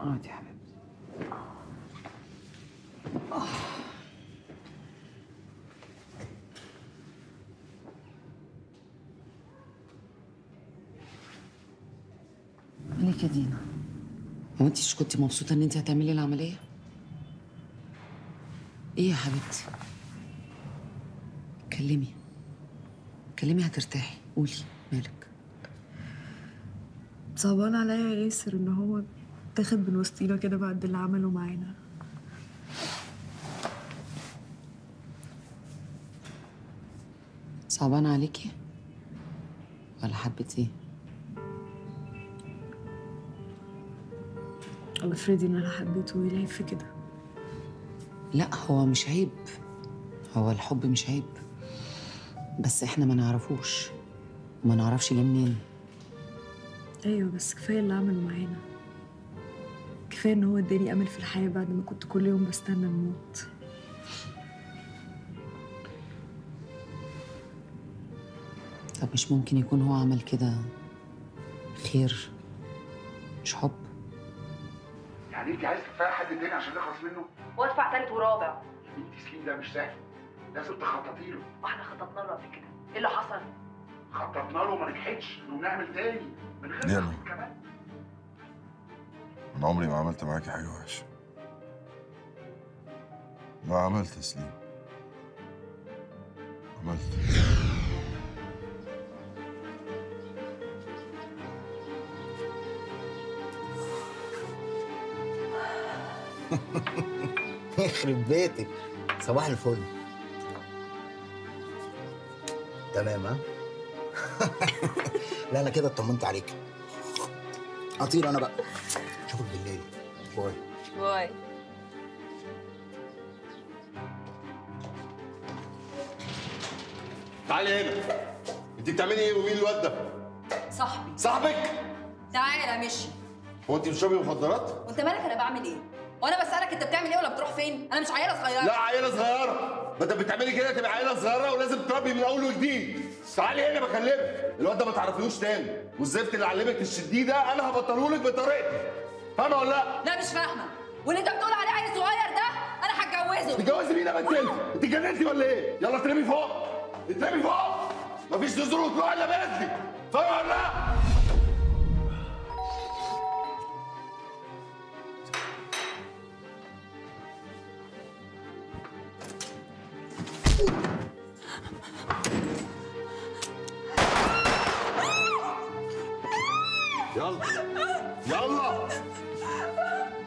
اقعد يا حبيبتي مالك يا دينا هو انت مش كنتي مبسوطه ان انت هتعملي العمليه ايه يا حبيبتي كلمي كلمي هترتاحي قولي مالك صعبان عليا يا ياسر ان هو تاخد من وسطينا كده بعد اللي عمله معانا صعبان عليكي ولا حبيتيه الله افرضي ان انا حبيته ويلعب في كده لا هو مش عيب هو الحب مش عيب بس احنا ما نعرفوش وما نعرفش جه منين ايوه بس كفايه اللي عمله معانا كفايه ان هو اداني امل في الحياه بعد ما كنت كل يوم بستنى الموت طب مش ممكن يكون هو عمل كده خير مش حب يعني انت عايز تدفعي حد تاني عشان نخلص منه؟ وادفع تالت ورابع انت سليم ده مش سهل لازم تخططي له واحنا خططنا له قبل كده ايه اللي حصل خططنا له وما نجحتش انه نعمل تاني من غير يلا. تخطيط كمان انا عمري ما عملت معاكي حاجه وحشه ما عملت يا سليم عملت يخرب بيتك صباح الفل تمام ها لا انا كده اطمنت عليك اطير انا بقى اشوفك بالليل باي باي تعالي هنا انت بتعملي ايه ومين الواد ده صاحبي صاحبك تعالى مشي هو انت بتشربي مخدرات وانت مالك انا بعمل ايه وانا بسالك انت بتعمل ايه ولا بتروح فين انا مش عيله صغيره لا عيله صغيره ما انت بتعملي كده تبقى عيله صغيره ولازم تربي من اول وجديد تعالي هنا بكلمك الواد ده ما تعرفيهوش تاني والزفت اللي علمك تشديه ده انا هبطله لك بطريقتي فاهمه ولا لا؟ لا مش فاهمه واللي انت بتقول عليه عيل صغير ده انا هتجوزه تتجوزي مين يا بنت انت؟ انت اتجننتي ولا ايه؟ يلا اترمي فوق اترمي فوق مفيش نزول وطلوع الا بنتي فاهمه ولا لا؟ يلا يلا